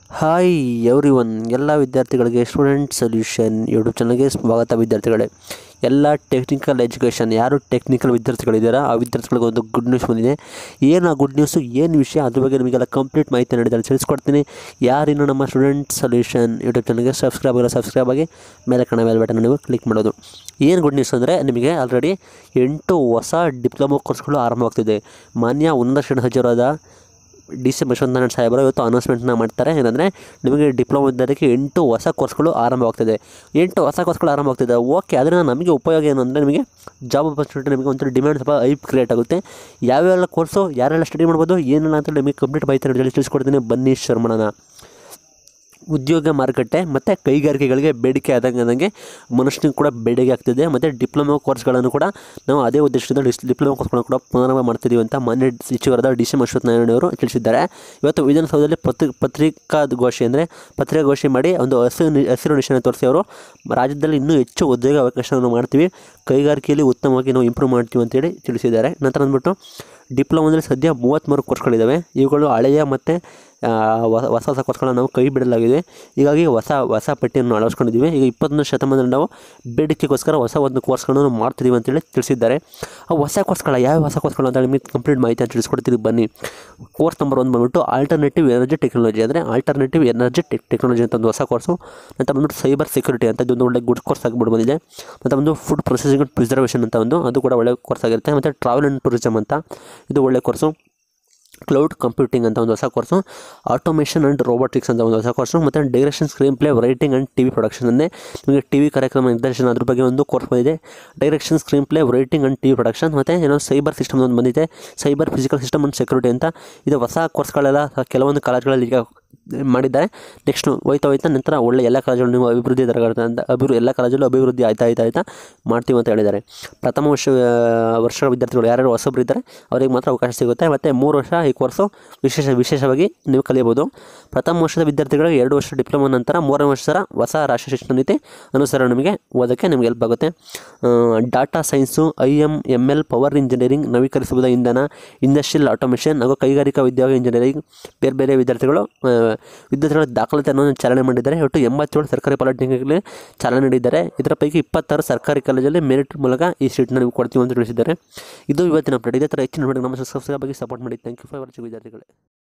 hi every one ಎಲ್ಲ ವಿದ್ಯಾರ್ಥಿಗಳಿಗೆ student solution YouTube ಚಾನಲ್ಗೆ ಸ್ವಾಗತ ವಿದ್ಯಾರ್ಥಿಗಳೇ ಎಲ್ಲ ಟೆಕ್ನಿಕಲ್ ಎಜುಕೇಷನ್ ಯಾರು ಟೆಕ್ನಿಕಲ್ ವಿದ್ಯಾರ್ಥಿಗಳಿದ್ದಾರೋ ಆ ವಿದ್ಯಾರ್ಥಿಗಳಿಗೆ ಒಂದು ಗುಡ್ ನ್ಯೂಸ್ ಬಂದಿದೆ ಏನು ಆ ಗುಡ್ ನ್ಯೂಸು ಏನು ವಿಷಯ ಅದ್ರ ಬಗ್ಗೆ ನಿಮಗೆಲ್ಲ ಕಂಪ್ಲೀಟ್ ಮಾಹಿತಿ ನೀಡಿದ್ದಾರೆ ತಿಳಿಸ್ಕೊಡ್ತೀನಿ ಯಾರಿನ್ನು ನಮ್ಮ ಸ್ಟೂಡೆಂಟ್ ಸೊಲ್ಯೂಷನ್ ಯೂಟ್ಯೂಬ್ ಚಾನಲ್ಗೆ ಸಬ್ಸ್ಕ್ರೈಬ್ ಆಗಿಲ್ಲ ಸಬ್ಸ್ಕ್ರೈಬ್ ಆಗಿ ಮೇಲೆ ಕಣ ಮೇಲೆ ಬಟನ್ ನೀವು ಕ್ಲಿಕ್ ಮಾಡೋದು ಏನು ಗುಡ್ ನ್ಯೂಸ್ ಅಂದರೆ ನಿಮಗೆ ಆಲ್ರೆಡಿ ಎಂಟು ಹೊಸ ಡಿಪ್ಲೊಮಾ ಕೋರ್ಸ್ಗಳು ಆರಂಭವಾಗ್ತಿದೆ ಮಾನ್ಯ ಉನ್ನತ ಶಿಕ್ಷಣ ಸಚಿವರಾದ ಡಿ ಸಿ ಯಶವಂತನಾರಾಯಣ ಸಾಹೇಬರು ಇವತ್ತು ಅನೌನ್ಸ್ಮೆಂಟ್ನ ಮಾಡ್ತಾರೆ ಏನಂದರೆ ನಿಮಗೆ ಡಿಪ್ಲೊಮಾ ವಿದ್ಯಾರ್ಥಿಗೆ ಎಂಟು ಹೊಸ ಕೋರ್ಸ್ಗಳು ಆರಂಭವಾಗ್ತಿದೆ ಎಂಟು ಹೊಸ ಕೋರ್ಸ್ಗಳು ಆರಂಭವಾಗ್ತಿದೆ ಓಕೆ ಅದರಿಂದ ನಮಗೆ ಉಪಯೋಗ ಏನು ಅಂದರೆ ನಿಮಗೆ ಜಾಬ್ ಆಪರ್ಚುನಿಟಿ ನಿಮಗೆ ಒಂಥರ ಡಿಮ್ಯಾಂಡ್ ಸ್ವಲ್ಪ ಐಪ್ ಕ್ರಿಯೇಟ್ ಆಗುತ್ತೆ ಯಾವ್ಯಾವ ಕೋರ್ಸು ಯಾರೆಲ್ಲ ಸ್ಟಡಿ ಮಾಡ್ಬೋದು ಏನಿಲ್ಲ ಅಂತ ನಿಮಗೆ ಕಂಪ್ಲೀಟ್ ಮಾಹಿತಿ ಹೇಳಿ ತಿಳಿಸ್ಕೊಡ್ತೀನಿ ಬನ್ನಿ ಶರ್ಮಣನ ಉದ್ಯೋಗ ಮಾರುಕಟ್ಟೆ ಮತ್ತು ಕೈಗಾರಿಕೆಗಳಿಗೆ ಬೇಡಿಕೆ ಆದಂಗೆ ಆದಂಗೆ ಮನುಷ್ಯನಿಗೆ ಕೂಡ ಬೇಡಿಕೆ ಆಗ್ತಿದೆ ಮತ್ತು ಡಿಪ್ಲೊಮಾ ಕೋರ್ಸ್ಗಳನ್ನು ಕೂಡ ನಾವು ಅದೇ ಉದ್ದೇಶದಿಂದ ಡಿಸ್ ಡಿಪ್ಲೊಮಾ ಕೋರ್ಸ್ಗಳನ್ನು ಕೂಡ ಪುನರಾರಂಭ ಮಾಡ್ತಿದ್ದೀವಿ ಅಂತ ಮಾನ್ಯ ಸಚಿವರಾದ ಡಿ ಸಿ ಅಶ್ವತ್ಥನಾರಾಯಣ ಅವರು ತಿಳಿಸಿದ್ದಾರೆ ಇವತ್ತು ವಿಧಾನಸೌಧದಲ್ಲಿ ಪತ್ರಿ ಪತ್ರಿಕಾಗೋಷ್ಠಿ ಅಂದರೆ ಪತ್ರಿಕಾಗೋಷ್ಠಿ ಮಾಡಿ ಒಂದು ಹಸಿರು ಹಸಿರು ನಿಶಾನೆ ತೋರಿಸಿ ಅವರು ರಾಜ್ಯದಲ್ಲಿ ಇನ್ನೂ ಹೆಚ್ಚು ಉದ್ಯೋಗ ಅವಕಾಶವನ್ನು ಮಾಡ್ತೀವಿ ಕೈಗಾರಿಕೆಯಲ್ಲಿ ಉತ್ತಮವಾಗಿ ನಾವು ಇಂಪ್ರೂವ್ ಮಾಡ್ತೀವಿ ಅಂತೇಳಿ ತಿಳಿಸಿದ್ದಾರೆ ನಂತರ ಅಂದ್ಬಿಟ್ಟು ಡಿಪ್ಲೊಮಾದಲ್ಲಿ ಸದ್ಯ ಮೂವತ್ತ್ಮೂರು ಕೋರ್ಸ್ಗಳಿದ್ದಾವೆ ಇವುಗಳು ಹಳೆಯ ಮತ್ತು ಆ, ಹೊಸ ಹೊಸ ಹೊಸ ಕೋರ್ಸ್ಗಳನ್ನ ನಾವು ಕೈ ಬಿಡಲಾಗಿದೆ ಹೀಗಾಗಿ ಹೊಸ ಹೊಸ ಪಟ್ಟಿಯನ್ನು ಅಳವಡಿಸ್ಕೊಂಡಿದ್ದೀವಿ ಈಗ ಇಪ್ಪತ್ತೊಂದು ಶತಮಾನದಲ್ಲಿ ನಾವು ಬೇಡಿಕೆಗೋಸ್ಕರ ಹೊಸ ಒಂದು ಕೋರ್ಸ್ಗಳನ್ನು ಮಾಡ್ತಿದ್ದೀವಿ ಅಂತೇಳಿ ತಿಳಿಸಿದ್ದಾರೆ ಆ ಹೊಸ ಕೋರ್ಸ್ಗಳ ಯಾವ ಹೊಸ ಕೋರ್ಸ್ಗಳು ಅಂತ ನಿಮಗೆ ಕಂಪ್ಲೀಟ್ ಮಾಹಿತಿ ತಿಳಿಸ್ಕೊಡ್ತೀವಿ ಬನ್ನಿ ಕೋರ್ಸ್ ನಂಬರ್ ಒಂದು ಬಂದ್ಬಿಟ್ಟು ಆಲ್ಟರ್ನೇಟಿವ್ ಎನರ್ಜಿ ಟೆಕ್ನಾಲಜಿ ಅಂದರೆ ಆಲ್ಟರ್ನೇಟಿವ್ ಎನರ್ಜಿ ಟೆಕ್ ಟೆಕ್ನಾಲಜಿ ಅಂತ ಒಂದು ಹೊಸ ಕೋರ್ಸು ನಂತರ ಬಂದ್ಬಿಟ್ಟು ಸೈಬರ್ ಸೆಕ್ಯೂರಿಟಿ ಅಂತ ಇದೊಂದು ಒಳ್ಳೆ ಗುಡ್ ಕೋರ್ಸ್ ಆಗಿಬಿಟ್ಟು ಬಂದಿದೆ ಮತ್ತು ಒಂದು ಫುಡ್ ಪ್ರೊಸೆಸಿಂಗ್ ಅಂಡ್ ಪ್ರಿಸರ್ವೇಷನ್ ಅಂತ ಒಂದು ಅದು ಕೂಡ ಒಳ್ಳೆ ಕೋರ್ಸ್ ಆಗಿರುತ್ತೆ ಮತ್ತು ಟ್ರಾವೆಲ್ ಆ್ಯಂಡ್ ಟೂರಿಸಮ್ ಅಂತ ಇದು ಒಳ್ಳೆ ಕೋರ್ಸು ಕ್ಲೌಡ್ ಕಂಪ್ಯೂಟಿಂಗ್ ಅಂತ ಒಂದು ಹೊಸ ಕೋರ್ಸು ಆಟೋಮೇಷನ್ ಆ್ಯಂಡ್ ರೋಬೋಟಿಕ್ಸ್ ಅಂತ ಒಂದು ಹೊಸ ಕೋರ್ಸು ಮತ್ತು direction screenplay writing and T V production ಅಂದರೆ ನಿಮಗೆ ಟಿ ವಿ ಕಾರ್ಯಕ್ರಮ ನಿರ್ದೇಶನ ಅದ್ರ ಬಗ್ಗೆ ಒಂದು ಕೋರ್ಸ್ ಬಂದಿದೆ direction screenplay writing and T V production ಮತ್ತು ಏನೋ ಸೈಬರ್ ಸಿಸ್ಟಮ್ ಒಂದು ಬಂದಿದೆ cyber physical system and security ಅಂತ ಇದು ಹೊಸ ಕೋರ್ಸ್ಗಳೆಲ್ಲ ಕೆಲವೊಂದು ಕಾಲೇಜ್ಗಳಲ್ಲಿ ಈಗ ಮಾಡಿದ್ದಾರೆ ನೆಕ್ಸ್ಟ್ ಹೋಯ್ತಾ ಹೋಯ್ತಾ ನಂತರ ಒಳ್ಳೆ ಎಲ್ಲ ಕಾಲೇಜುಗಳು ನೀವು ಅಭಿವೃದ್ಧಿ ದರಗಳು ಅಂತ ಅಭಿವೃದ್ಧಿ ಎಲ್ಲ ಕಾಲೇಜಲ್ಲೂ ಅಭಿವೃದ್ಧಿ ಆಯ್ತಾ ಆಯ್ತಾ ಆಯ್ತಾ ಮಾಡ್ತೀವಿ ಅಂತ ಹೇಳಿದ್ದಾರೆ ಪ್ರಥಮ ವರ್ಷ ವರ್ಷದ ವಿದ್ಯಾರ್ಥಿಗಳು ಯಾರ್ಯಾರು ಹೊಸಬ್ರು ಇದ್ದಾರೆ ಅವರಿಗೆ ಮಾತ್ರ ಅವಕಾಶ ಸಿಗುತ್ತೆ ಮತ್ತು ಮೂರು ವರ್ಷ ಈ ಕೋರ್ಸು ವಿಶೇಷ ವಿಶೇಷವಾಗಿ ನೀವು ಕಲಿಯಬಹುದು ಪ್ರಥಮ ವರ್ಷದ ವಿದ್ಯಾರ್ಥಿಗಳಿಗೆ ಎರಡು ವರ್ಷ ಡಿಪ್ಲೊಮಾ ನಂತರ ಮೂರನೇ ವರ್ಷದ ಹೊಸ ರಾಷ್ಟ್ರೀಯ ಶಿಕ್ಷಣ ನೀತಿ ಅನುಸಾರ ನಿಮಗೆ ಓದೋಕ್ಕೆ ನಿಮಗೆ ಹೆಲ್ಪ್ ಆಗುತ್ತೆ data science I M M L power engineering ನವೀಕರಿಸಬಹುದ ಇಂಧನ ಇಂಡಸ್ಟ್ರಿಯಲ್ ಆಟೋಮೇಷನ್ ಹಾಗೂ ಕೈಗಾರಿಕಾ ಉದ್ಯೋಗ ಇಂಜಿನಿಯರಿಂಗ್ ಬೇರೆ ಬೇರೆ ವಿದ್ಯಾರ್ಥಿಗಳು ಆ, ವಿದ್ಯಾರ್ಥಿಗಳ ದಾಖಲಾತಿಯನ್ನು ಚಾಲನೆ ಮಾಡಿದ್ದಾರೆ ಒಟ್ಟು ಎಂಬತ್ತೇಳು ಸರ್ಕಾರಿ ಪಾಲಿಟೆಕ್ನಿಕ್ಗೆ ಚಾಲನೆ ನೀಡಿದ್ದಾರೆ ಇದರ ಪೈಕಿ ಇಪ್ಪತ್ತಾರು ಸರ್ಕಾರಿ ಕಾಲೇಜಲ್ಲಿ ಮೆರಿಟ್ ಮೂಲಕ ಈ ಸೀಟ್ನ ನೀವು ಕೊಡ್ತೀವಿ ಅಂತ ತಿಳಿಸಿದ್ದಾರೆ ಇದು ಇವತ್ತಿನ ಅಪ್ಡೇಟ್ ಇದೇ ಥರ ಹೆಚ್ಚಿನ ನೋಡಿ ನಮ್ಮ ಸಬ್ಸ್ಕ್ರೈಬ್ ಆಗಿ ಸಪೋರ್ಟ್ ಮಾಡಿ ಥ್ಯಾಂಕ್ ಯು ಫಾರ್ ವಾಚಿಂಗ್ ವಿದ್ಯಾರ್ಥಿಗಳೇ